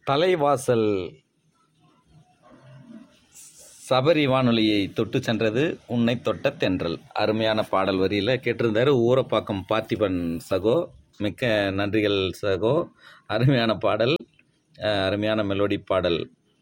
தலைவாசல் சபரி வானொலியை தொட்டு சென்றது உன்னை தொட்ட தென்றல் அருமையான பாடல் வரியில் கேட்டிருந்தாரு ஊரப்பாக்கம் பார்த்திபன் சகோ மிக்க நன்றிகள் சகோ அருமையான பாடல் அஹ், அருமையான மெலோடி பாடல்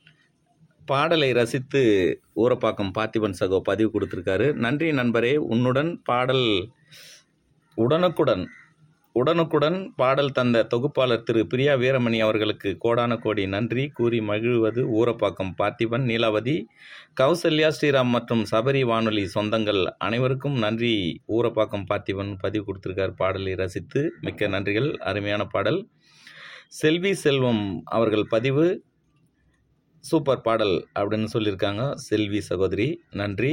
பாடலை ரசித்து ஊரப்பாக்கம் பார்த்திபன் சகோ பதிவு கொடுத்துருக்காரு நன்றி நண்பரே உன்னுடன் பாடல் உடனுக்குடன் உடனுக்குடன் பாடல் தந்த தொகுப்பாளர் திரு பிரியா வீரமணி அவர்களுக்கு கோடான கோடி நன்றி கூறி மகிழ்வது ஊரப்பாக்கம் பார்த்திபன் நீலாவதி கௌசல்யா ஸ்ரீராம் மற்றும் சபரி வானொலி சொந்தங்கள் அனைவருக்கும் நன்றி ஊரப்பாக்கம் பார்த்திபன் பதிவு கொடுத்துருக்கார் பாடலை ரசித்து மிக்க நன்றிகள் அருமையான பாடல் செல்வி செல்வம் அவர்கள் பதிவு சூப்பர் பாடல் அப்படின்னு சொல்லியிருக்காங்க செல்வி சகோதரி நன்றி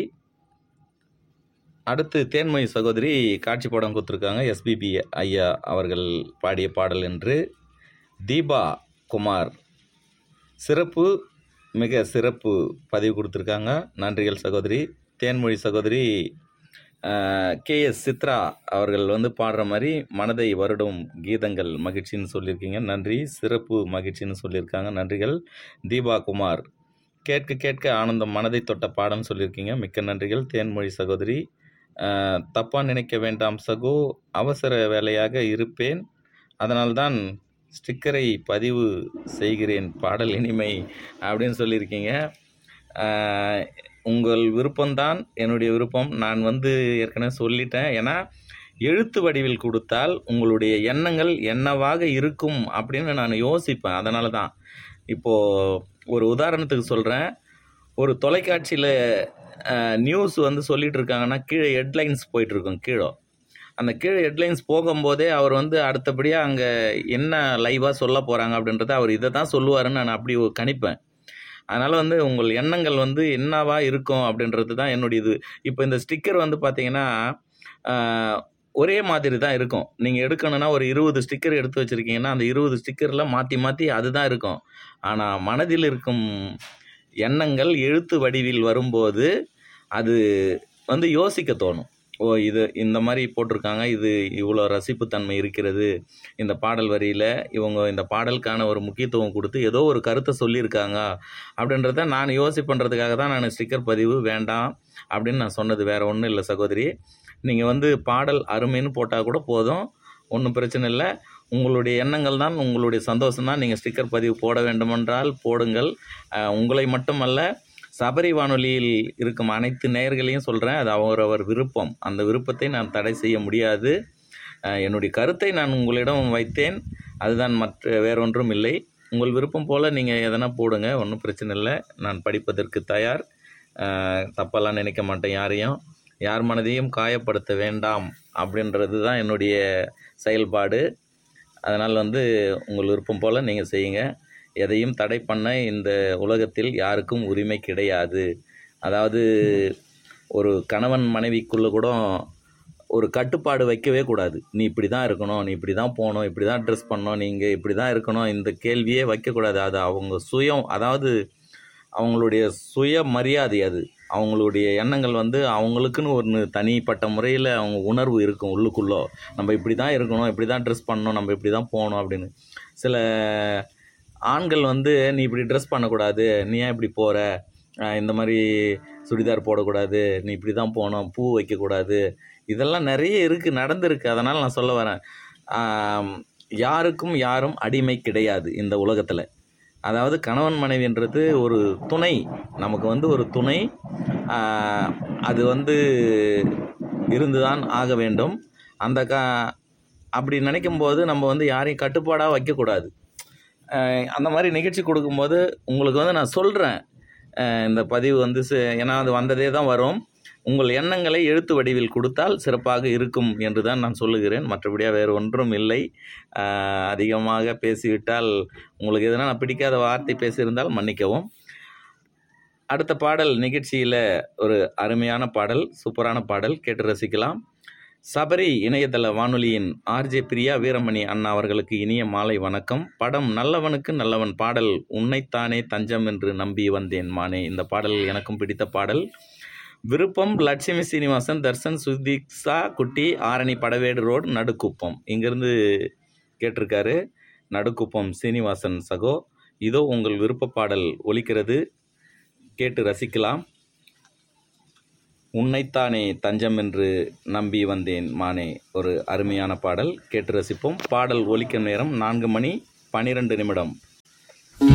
அடுத்து தேன்மொழி சகோதரி காட்சி படம் கொடுத்துருக்காங்க எஸ்பிபி ஐயா அவர்கள் பாடிய பாடல் என்று தீபா குமார் சிறப்பு மிக சிறப்பு பதிவு கொடுத்துருக்காங்க நன்றிகள் சகோதரி தேன்மொழி சகோதரி கே எஸ் சித்ரா அவர்கள் வந்து பாடுற மாதிரி மனதை வருடும் கீதங்கள் மகிழ்ச்சின்னு சொல்லியிருக்கீங்க நன்றி சிறப்பு மகிழ்ச்சின்னு சொல்லியிருக்காங்க நன்றிகள் தீபா குமார் கேட்க கேட்க ஆனந்தம் மனதை தொட்ட பாடம் சொல்லியிருக்கீங்க மிக்க நன்றிகள் தேன்மொழி சகோதரி தப்பாக நினைக்க வேண்டாம் சகோ அவசர வேலையாக இருப்பேன் அதனால்தான் ஸ்டிக்கரை பதிவு செய்கிறேன் பாடல் இனிமை அப்படின்னு சொல்லியிருக்கீங்க ஆஹ், உங்கள் விருப்பம்தான் என்னுடைய விருப்பம் நான் வந்து ஏற்கனவே சொல்லிட்டேன் ஏன்னா எழுத்து வடிவில் கொடுத்தால் உங்களுடைய எண்ணங்கள் என்னவாக இருக்கும் அப்படின்னு நான் யோசிப்பேன் அதனால தான் இப்போது ஒரு உதாரணத்துக்கு சொல்கிறேன் ஒரு தொலைக்காட்சியில் நியூஸ் வந்து சொல்லிட்டு இருக்காங்கன்னா கீழே ஹெட்லைன்ஸ் போயிட்டுருக்கும் கீழே அந்த கீழே ஹெட்லைன்ஸ் போகும்போதே அவர் வந்து அடுத்தபடியாக அங்கே என்ன லைவாக சொல்ல போகிறாங்க அப்படின்றத அவர் இதை தான் சொல்லுவாருன்னு நான் அப்படி ஒரு கணிப்பேன் அதனால் வந்து உங்கள் எண்ணங்கள் வந்து என்னவா இருக்கும் அப்படின்றது தான் என்னுடைய இது இப்போ இந்த ஸ்டிக்கர் வந்து பார்த்தீங்கன்னா ஆஹ், ஒரே மாதிரி தான் இருக்கும் நீங்கள் எடுக்கணும்னா ஒரு இருபது ஸ்டிக்கர் எடுத்து வச்சுருக்கீங்கன்னா அந்த இருபது ஸ்டிக்கரில் மாற்றி மாற்றி அதுதான் இருக்கும் ஆனால் மனதில் இருக்கும் எண்ணங்கள் எழுத்து வடிவில் வரும்போது அது வந்து யோசிக்க தோணும் ஓ இது இந்த மாதிரி போட்டிருக்காங்க இது இவ்வளோ ரசிப்புத்தன்மை இருக்கிறது இந்த பாடல் வரியில் இவங்க இந்த பாடலுக்கான ஒரு முக்கியத்துவம் கொடுத்து ஏதோ ஒரு கருத்தை சொல்லியிருக்காங்க அப்படின்றத நான் யோசிப்பன்றதுக்காக தான் நான் ஸ்டிக்கர் பதிவு வேண்டாம் அப்படின்னு நான் சொன்னது வேற ஒன்றும் இல்லை சகோதரி நீங்கள் வந்து பாடல் அருமைன்னு போட்டால் கூட போதும் ஒன்றும் பிரச்சனை இல்லை உங்களுடைய எண்ணங்கள் தான் உங்களுடைய சந்தோஷம் தான் நீங்கள் ஸ்டிக்கர் பதிவு போட வேண்டுமென்றால் போடுங்கள் அஹ், உங்களை மட்டுமல்ல சபரி வானொலியில் இருக்கும் அனைத்து நேயர்களையும் சொல்கிறேன் அது அவரவர் விருப்பம் அந்த விருப்பத்தை நான் தடை செய்ய முடியாது அஹ், என்னுடைய கருத்தை நான் உங்களிடம் வைத்தேன் அதுதான் மற்ற வேறொன்றும் இல்லை உங்கள் விருப்பம் போல் நீங்கள் எதனா போடுங்க ஒன்றும் பிரச்சனை இல்லை நான் படிப்பதற்கு தயார் அஹ், தப்பெல்லாம் நினைக்க மாட்டேன் யாரையும் யார் மனதையும் காயப்படுத்த வேண்டாம் அப்படின்றது தான் என்னுடைய செயல்பாடு அதனால் வந்து உங்கள் விருப்பம் போல் நீங்கள் செய்யுங்க எதையும் தடை பண்ண இந்த உலகத்தில் யாருக்கும் உரிமை கிடையாது அதாவது ஒரு கணவன் மனைவிக்குள்ளே கூட ஒரு கட்டுப்பாடு வைக்கவே கூடாது நீ இப்படி தான் இருக்கணும் நீ இப்படி தான் போகணும் இப்படி தான் ட்ரெஸ் பண்ணணும் நீங்கள் இப்படி தான் இருக்கணும் இந்த கேள்வியே வைக்கக்கூடாது அது அவங்க சுயம் அதாவது அவங்களுடைய சுய மரியாதை அது அவங்களுடைய எண்ணங்கள் வந்து அவங்களுக்குன்னு ஒன்று தனிப்பட்ட முறையில் அவங்க உணர்வு இருக்கும் உள்ளுக்குள்ளோ நம்ம இப்படி தான் இருக்கணும் இப்படி தான் ட்ரெஸ் பண்ணணும் நம்ம இப்படி தான் போகணும் அப்படின்னு சில ஆண்கள் வந்து நீ இப்படி ட்ரெஸ் பண்ணக்கூடாது நீ ஏன் இப்படி போகிற இந்த மாதிரி சுடிதார் போடக்கூடாது நீ இப்படி தான் போகணும் பூ வைக்கக்கூடாது இதெல்லாம் நிறைய இருக்குது நடந்திருக்கு அதனால் நான் சொல்ல வரேன் ஆம், யாருக்கும் யாரும் அடிமை கிடையாது இந்த உலகத்தில் அதாவது கணவன் மனைவின்றது ஒரு துணை நமக்கு வந்து ஒரு துணை ஆஹ், அது வந்து இருந்துதான் ஆக வேண்டும் அந்த க அப்படி நினைக்கும் போது நம்ம வந்து யாரையும் கட்டுப்பாடாக வைக்கக்கூடாது ஆஹ், அந்த மாதிரி நிகழ்ச்சி கொடுக்கும்போது உங்களுக்கு வந்து நான் சொல்கிறேன் இந்த பதிவு வந்து ச- ஏன்னா அது வந்ததே தான் வரும் உங்கள் எண்ணங்களை எழுத்து வடிவில் கொடுத்தால் சிறப்பாக இருக்கும் என்று தான் நான் சொல்லுகிறேன் மற்றபடியாக வேறு ஒன்றும் இல்லை ஆஹ், அதிகமாக பேசிவிட்டால் உங்களுக்கு எதனா நான் பிடிக்காத வார்த்தை பேசியிருந்தால் மன்னிக்கவும் அடுத்த பாடல் நிகழ்ச்சியில் ஒரு அருமையான பாடல் சூப்பரான பாடல் கேட்டு ரசிக்கலாம் சபரி இணையதள வானொலியின் ஆர்ஜே பிரியா வீரமணி அண்ணா அவர்களுக்கு இனிய மாலை வணக்கம் படம் நல்லவனுக்கு நல்லவன் பாடல் உன்னைத்தானே தஞ்சம் என்று நம்பி வந்தேன் மானே இந்த பாடல் எனக்கும் பிடித்த பாடல் விருப்பம் லட்சுமி சீனிவாசன் தர்சன் சுதீக்ஷா குட்டி ஆரணி படவேடு ரோடு நடுக்குப்பம் இங்கேருந்து கேட்டிருக்காரு நடுக்குப்பம் சீனிவாசன் சகோ இதோ உங்கள் விருப்ப பாடல் ஒலிக்கிறது கேட்டு ரசிக்கலாம் உன்னைத்தானே தஞ்சம் என்று நம்பி வந்தேன் மானே ஒரு அருமையான பாடல் கேட்டு ரசிப்போம் பாடல் ஒலிக்கும் நேரம் நான்கு மணி பனிரெண்டு நிமிடம்